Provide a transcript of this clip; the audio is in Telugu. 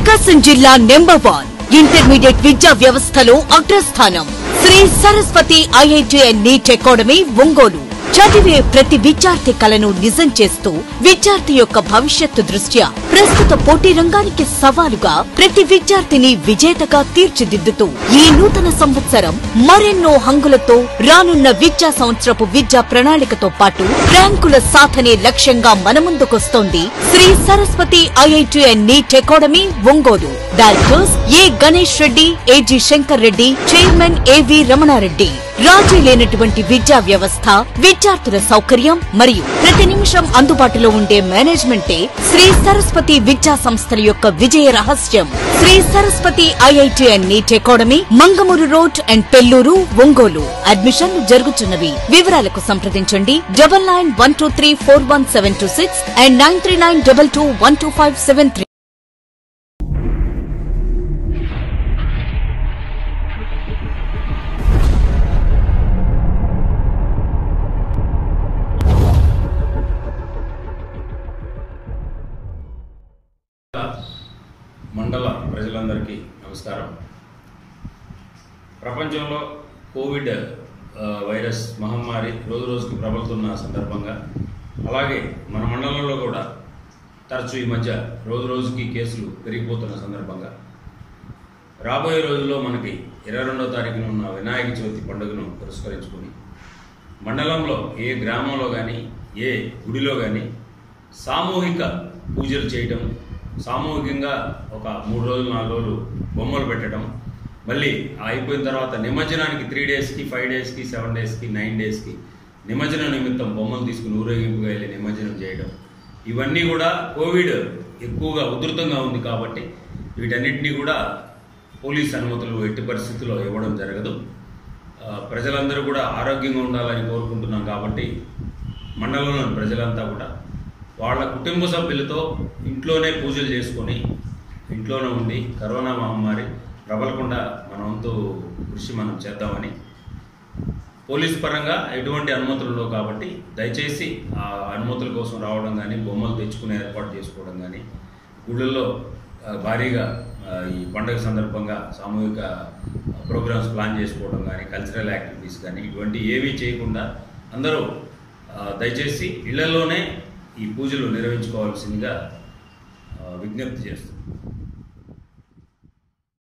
ప్రకాశం జిల్లా నెంబర్ వన్ ఇంటర్మీడియట్ విద్యా వ్యవస్థలో అగ్రస్థానం Sri Saraswati IIT and NEET academy Ongole చదివే ప్రతి విద్యార్థి కలను నిజం చేస్తూ విద్యార్థి యొక్క భవిష్యత్తు దృష్ట్యా ప్రస్తుత పోటీ రంగానికి సవాలుగా ప్రతి విద్యార్థిని విజేతగా తీర్చిదిద్దుతూ ఈ నూతన సంవత్సరం మరెన్నో హంగులతో రానున్న విద్యా సంవత్సరపు విద్యా ప్రణాళికతో పాటు ర్యాంకుల సాధనే లక్ష్యంగా మన ముందుకొస్తోంది Sri Saraswati IIT and NEET academy Ongole directors A Ganesh Reddy AG Shankar Reddy chairman AV Ramana Reddy రాజీ లేనటువంటి విద్యా వ్యవస్థ విద్యార్థుల సౌకర్యం మరియు ప్రతి నిమిషం అందుబాటులో ఉండే మేనేజ్మెంటే శ్రీ సరస్వతి విద్యా సంస్థల యొక్క విజయ రహస్యం Sri Saraswati IIT and NEET academy Mangamuru road and Pellur Ongole అడ్మిషన్లు జరుగుతున్నవి వివరాలకు సంప్రదించండి double nine one two three four one seven two six and nine three nine double two one two five seven three మండల ప్రజలందరికీ నమస్కారం ప్రపంచంలో కోవిడ్ ఆ, వైరస్ మహమ్మారి రోజు రోజుకి ప్రబలుతున్న సందర్భంగా అలాగే మన మండలంలో కూడా తరచూ ఈ మధ్య రోజు రోజుకి కేసులు పెరిగిపోతున్న సందర్భంగా రాబోయే రోజుల్లో మనకి ఇరవై రెండో తారీఖున ఉన్న వినాయక చవితి పండుగను పురస్కరించుకుని మండలంలో ఏ గ్రామంలో కానీ ఏ గుడిలో కానీ సామూహిక పూజలు చేయటం సామూహికంగా ఒక మూడు రోజులు నాలుగు రోజులు బొమ్మలు పెట్టడం మళ్ళీ ఆ అయిపోయిన తర్వాత నిమజ్జనానికి త్రీ డేస్కి ఫైవ్ డేస్కి సెవెన్ డేస్కి నైన్ డేస్కి నిమజ్జన నిమిత్తం బొమ్మలు తీసుకుని ఊరేగింపుగా వెళ్ళి నిమజ్జనం చేయడం ఇవన్నీ కూడా కోవిడ్ ఎక్కువగా ఉధృతంగా ఉంది కాబట్టి వీటన్నిటినీ కూడా పోలీస్ అనుమతులు ఎట్టి పరిస్థితుల్లో ఇవ్వడం జరగదు ఆ, ప్రజలందరూ కూడా ఆరోగ్యంగా ఉండాలని కోరుకుంటున్నాం కాబట్టి మండలంలోని ప్రజలంతా కూడా వాళ్ళ కుటుంబ సభ్యులతో ఇంట్లోనే పూజలు చేసుకొని ఇంట్లోనే ఉండి కరోనా మహమ్మారి ప్రబలకుండా మన వంతు కృషి మనం చేద్దామని పోలీస్ పరంగా ఎటువంటి అనుమతులు ఉండవు కాబట్టి దయచేసి ఆ అనుమతుల కోసం రావడం కానీ బొమ్మలు తెచ్చుకునే ఏర్పాటు చేసుకోవడం కానీ గుళ్ళల్లో ఆ, భారీగా ఆ, ఈ పండుగ సందర్భంగా సామూహిక ప్రోగ్రామ్స్ ప్లాన్ చేసుకోవడం కానీ కల్చరల్ యాక్టివిటీస్ కానీ ఇటువంటి ఏమీ చేయకుండా అందరూ ఆ, దయచేసి ఇళ్లలోనే ఈ పూజలు నిర్వహించుకోవాల్సిందిగా ఆ, విజ్ఞప్తి చేస్తున్నాం